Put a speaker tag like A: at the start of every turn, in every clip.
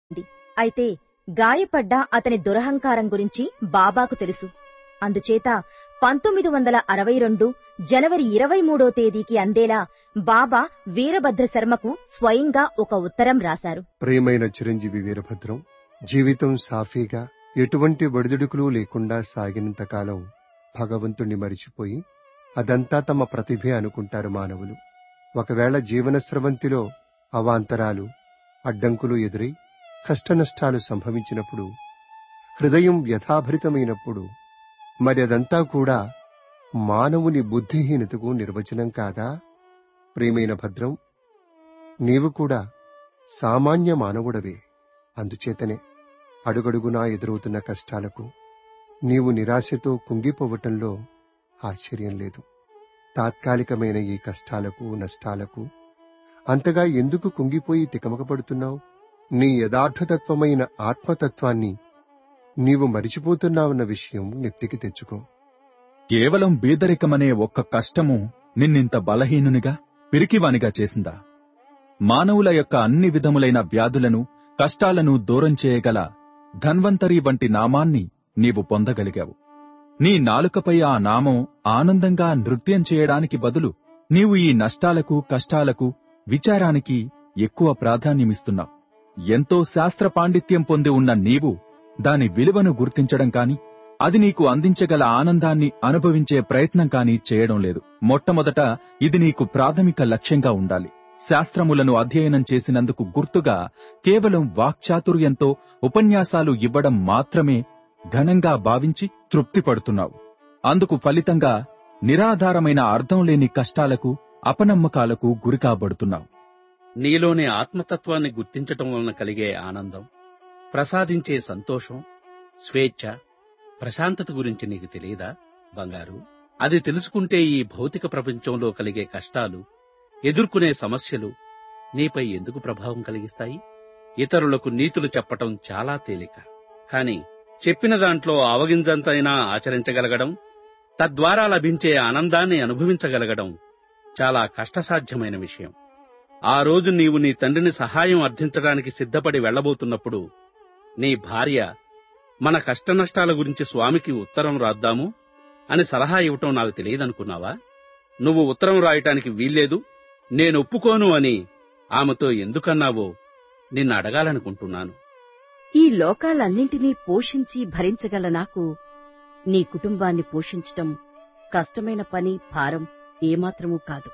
A: అయితే గాయపడ్డ అతని దురహంకారం గురించి బాబాకు తెలుసు అందుచేత పంతొమ్మిది వందల అరవై రెండు జనవరి ఇరవై మూడో తేదీకి అందేలా బాబా వీరభద్ర శర్మకు స్వయంగా ఒక ఉత్తరం రాశారు
B: ప్రియమైన చిరంజీవి వీరభద్రం జీవితం సాఫీగా ఎటువంటి ఒడిదుడుకులు లేకుండా సాగినంతకాలం భగవంతుణ్ణి మరిచిపోయి అదంతా తమ ప్రతిభే అనుకుంటారు మానవులు ఒకవేళ జీవన స్రవంతిలో అవాంతరాలు అడ్డంకులు ఎదురై కష్టనష్టాలు సంభవించినప్పుడు హృదయం వ్యథాభరితమైనప్పుడు మరి అదంతా కూడా మానవుని బుద్ధిహీనతకు నిర్వచనం కాదా ప్రియమైన భద్రం నీవు కూడా సామాన్య మానవుడవే అందుచేతనే అడుగడుగునా ఎదురవుతున్న కష్టాలకు నీవు నిరాశతో కుంగిపోవటంలో ఆశ్చర్యం లేదు తాత్కాలికమైన ఈ కష్టాలకు నష్టాలకు అంతగా ఎందుకు కుంగిపోయి తికమకపడుతున్నావు నీ యథార్థతత్వమైన ఆత్మతత్వాన్ని నీవు మరిచిపోతున్నావన్న విషయం నెత్తికి తెచ్చుకో
C: కేవలం బీదరికమనే ఒక్క కష్టము నిన్నింత బలహీనునిగా పిరికివానిగా చేసిందా మానవుల యొక్క అన్ని విధములైన వ్యాధులను కష్టాలను దూరం చేయగల ధన్వంతరి వంటి నామాన్ని నీవు పొందగలిగావు నీ నాలుకపై ఆ నామం ఆనందంగా నృత్యం చేయడానికి బదులు నీవు ఈ నష్టాలకు కష్టాలకు విచారానికి ఎక్కువ ప్రాధాన్యమిస్తున్నావు ఎంతో శాస్త్ర పాండిత్యం పొంది ఉన్న నీవు దాని విలువను గుర్తించడం కాని అది నీకు అందించగల ఆనందాన్ని అనుభవించే ప్రయత్నం కాని చేయడం లేదు మొట్టమొదట ఇది నీకు ప్రాథమిక లక్ష్యంగా ఉండాలి శాస్త్రములను అధ్యయనం చేసినందుకు గుర్తుగా కేవలం వాక్చాతుర్యంతో ఉపన్యాసాలు ఇవ్వడం మాత్రమే ఘనంగా భావించి తృప్తి పడుతున్నావు అందుకు ఫలితంగా నిరాధారమైన అర్థం లేని కష్టాలకు అపనమ్మకాలకు గురికాబడుతున్నావు
D: నీలోని ఆత్మతత్వాన్ని గుర్తించటం వలన కలిగే ఆనందం ప్రసాదించే సంతోషం స్వేచ్ఛ ప్రశాంతత గురించి నీకు తెలియదా బంగారు అది తెలుసుకుంటే ఈ భౌతిక ప్రపంచంలో కలిగే కష్టాలు ఎదుర్కొనే సమస్యలు నీపై ఎందుకు ప్రభావం కలిగిస్తాయి ఇతరులకు నీతులు చెప్పటం చాలా తేలిక కాని చెప్పిన దాంట్లో ఆవగింజంతైనా ఆచరించగలగడం తద్వారా లభించే ఆనందాన్ని అనుభవించగలగడం చాలా కష్టసాధ్యమైన విషయం ఆ రోజు నీవు నీ తండ్రిని సహాయం అర్థించడానికి సిద్ధపడి వెళ్లబోతున్నప్పుడు నీ భార్య మన కష్టనష్టాల గురించి స్వామికి ఉత్తరం రాద్దాము అని సలహా ఇవ్వటం నాకు తెలియదనుకున్నావా నువ్వు ఉత్తరం రాయటానికి వీల్లేదు నేను ఒప్పుకోను అని ఆమెతో ఎందుకన్నావో నిన్ను అడగాలనుకుంటున్నాను
E: ఈ లోకాలన్నింటినీ పోషించి భరించగల నాకు నీ కుటుంబాన్ని పోషించటం కష్టమైన పని భారం ఏమాత్రమూ కాదు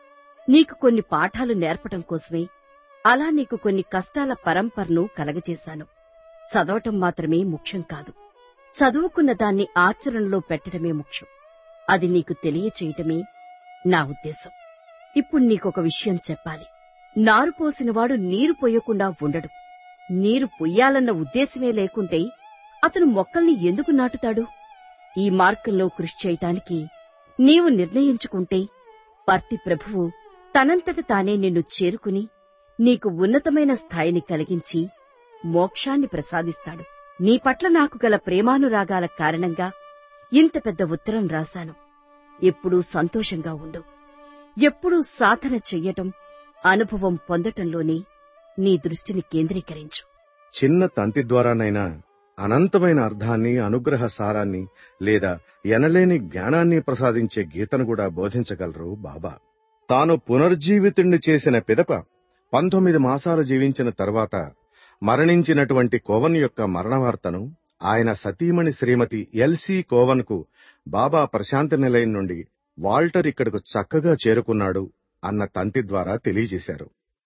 E: నీకు కొన్ని పాఠాలు నేర్పటం కోసమే అలా నీకు కొన్ని కష్టాల పరంపరను కలగజేశాను చదవటం మాత్రమే ముఖ్యం కాదు చదువుకున్న దాన్ని ఆచరణలో పెట్టడమే ముఖ్యం అది నీకు తెలియచేయటమే నా ఉద్దేశం ఇప్పుడు నీకొక విషయం చెప్పాలి నారు పోసినవాడు నీరు పొయ్యకుండా ఉండడు నీరు పొయ్యాలన్న ఉద్దేశమే లేకుంటే అతను మొక్కల్ని ఎందుకు నాటుతాడు ఈ మార్గంలో కృషి చేయటానికి నీవు నిర్ణయించుకుంటే పర్తి ప్రభువు తనంతట తానే నిన్ను చేరుకుని నీకు ఉన్నతమైన స్థాయిని కలిగించి మోక్షాన్ని ప్రసాదిస్తాడు నీ పట్ల నాకు గల ప్రేమానురాగాల కారణంగా ఇంత పెద్ద ఉత్తరం రాశాను ఎప్పుడూ సంతోషంగా ఉండు ఎప్పుడూ సాధన చెయ్యటం అనుభవం పొందటంలోనే నీ దృష్టిని కేంద్రీకరించు
F: చిన్న తంతి ద్వారానైనా అనంతమైన అర్థాన్ని అనుగ్రహ సారాన్ని లేదా ఎనలేని జ్ఞానాన్ని ప్రసాదించే గీతను కూడా బోధించగలరు బాబా తాను పునర్జీవితుణ్ణి చేసిన పిదప పంతొమ్మిది మాసాలు జీవించిన తర్వాత మరణించినటువంటి కోవన్ యొక్క మరణవార్తను ఆయన సతీమణి శ్రీమతి ఎల్సి కోవన్కు బాబా ప్రశాంతి నిలయం నుండి వాల్టర్ ఇక్కడకు చక్కగా చేరుకున్నాడు అన్న తంతి ద్వారా తెలియజేశారు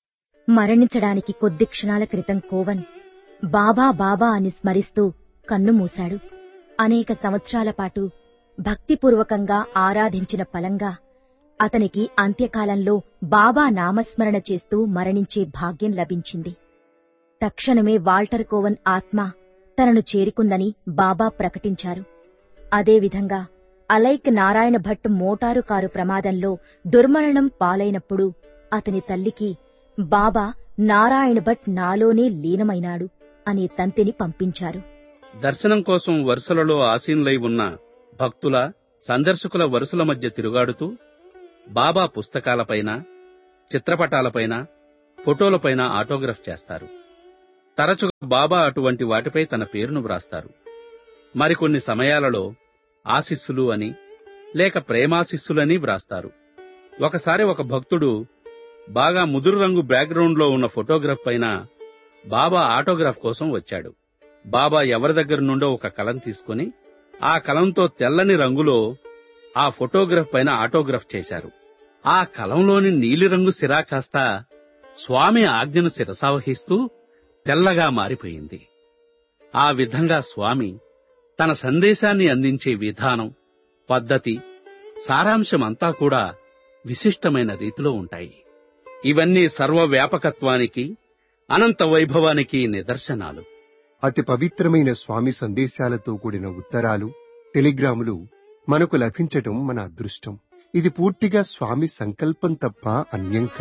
A: మరణించడానికి కొద్ది క్షణాల క్రితం కోవన్ బాబా బాబా అని స్మరిస్తూ కన్ను మూశాడు అనేక సంవత్సరాల పాటు భక్తిపూర్వకంగా ఆరాధించిన ఫలంగా అతనికి అంత్యకాలంలో బాబా నామస్మరణ చేస్తూ మరణించే భాగ్యం లభించింది తక్షణమే వాల్టర్ కోవన్ ఆత్మ తనను చేరుకుందని బాబా ప్రకటించారు అదేవిధంగా అలైక్ నారాయణ భట్ మోటారు కారు ప్రమాదంలో దుర్మరణం పాలైనప్పుడు అతని తల్లికి బాబా నారాయణ భట్ నాలోనే లీనమైనాడు అనే తంతిని పంపించారు
D: దర్శనం కోసం వరుసలలో ఆసీనులై ఉన్న భక్తుల సందర్శకుల వరుసల మధ్య తిరుగాడుతూ బాబా పుస్తకాలపైన చిత్రపటాలపైన ఫోటోలపైన ఆటోగ్రాఫ్ చేస్తారు తరచుగా బాబా అటువంటి వాటిపై తన పేరును వ్రాస్తారు మరికొన్ని సమయాలలో ఆశిస్సులు అని లేక ప్రేమాశిస్సులని వ్రాస్తారు ఒకసారి ఒక భక్తుడు బాగా ముదురు రంగు బ్యాక్గ్రౌండ్లో ఉన్న ఫోటోగ్రాఫ్ పైన బాబా ఆటోగ్రాఫ్ కోసం వచ్చాడు బాబా ఎవరి దగ్గర నుండో ఒక కలం తీసుకుని ఆ కలంతో తెల్లని రంగులో ఆ ఫోటోగ్రాఫ్ పైన ఆటోగ్రాఫ్ చేశారు ఆ కలంలోని నీలిరంగు సిరా కాస్త స్వామి ఆజ్ఞను శిరసావహిస్తూ తెల్లగా మారిపోయింది ఆ విధంగా స్వామి తన సందేశాన్ని అందించే విధానం పద్ధతి సారాంశమంతా కూడా విశిష్టమైన రీతిలో ఉంటాయి ఇవన్నీ సర్వవ్యాపకత్వానికి అనంత వైభవానికి నిదర్శనాలు
B: అతి పవిత్రమైన స్వామి సందేశాలతో కూడిన ఉత్తరాలు టెలిగ్రాములు మనకు లభించటం మన అదృష్టం ఇది పూర్తిగా స్వామి సంకల్పం తప్ప అన్యం కాదు